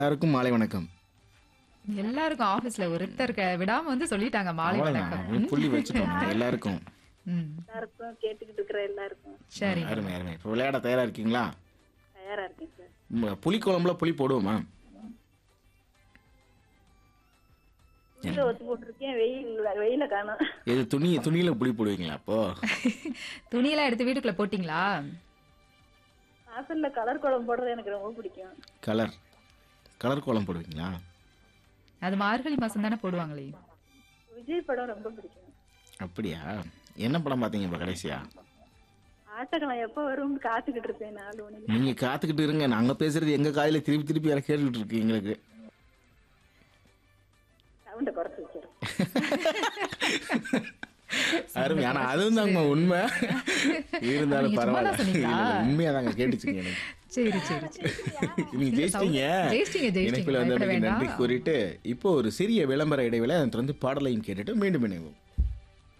எல்லாருக்கும் மாலை வணக்கம் எல்லாருக்கும் ஆபீஸ்ல ஒருத்தருக்கு விடாம வந்து சொல்லிட்டாங்க மாலை அவ்வளவுதான். வணக்கம் அப்படியே புள்ளி வச்சுட்டோம் நம்ம எல்லாருக்கும் ம், எல்லாருக்கும் கேட்டுக்கிட்டு இருக்கிற எல்லாருக்கும் சரி அருமை அருமை இப்போ விளையாட தயாரா இருக்கீங்களா தயாரா இருக்கேன் சார் ம், புளிக்குழம்புல புளி போடுவோமா துணியில ஒத்து போட்டிருக்கேன் வெயில் வெயில காணும் எது துணி துணியில புளி போடுவீங்களா அப்போ துணியெல்லாம் எடுத்து வீட்டுக்குள்ள போட்டீங்களா வாசல்ல கலர் குழம்பு போடுறது எனக்கு ரொம்ப பிடிக்கும் கலர் கலர் கோலம் போடுவீங்களா அது மார்கழி மாசம் தானே போடுவாங்களே விஜய் படம் ரொம்ப பிடிக்கும் அப்படியா என்ன படம் பார்த்தீங்க இப்போ கடைசியா ஆட்டக்கலாம் எப்ப வரும்னு காத்துக்கிட்டு இருப்பேன் நாலு மணிக்கு நீங்க காத்துக்கிட்டு இருங்க நாங்க பேசுறது எங்க காதில திருப்பி திருப்பி யாரை கேட்டுக்கிட்டு இருக்கு எங்களுக்கு சவுண்ட குறைச்சு வச்சிரும் அருமை ஆனா அதுவும் தாங்க உண்மை இருந்தாலும் நீங்க சும்மா தான் பரவாயில்ல சொன்னீங்களா? இல்ல, உண்மையா தாங்க கேட்டுச்சுங்க எனக்கு சரி சரி சரி நீங்க ஜெயிச்சிட்டீங்க ஜெயிச்சிட்டீங்க, ஜெயிச்சிட்டீங்க. இணைப்பில் வந்து பயப்பட நன்றி வேண்டாம். கூறிட்டு இப்போ ஒரு சிறிய விளம்பர இடைவேளை அதன் தொடர்ந்து பாடலையும் கேட்டுட்டு மீண்டும் இணைவோம்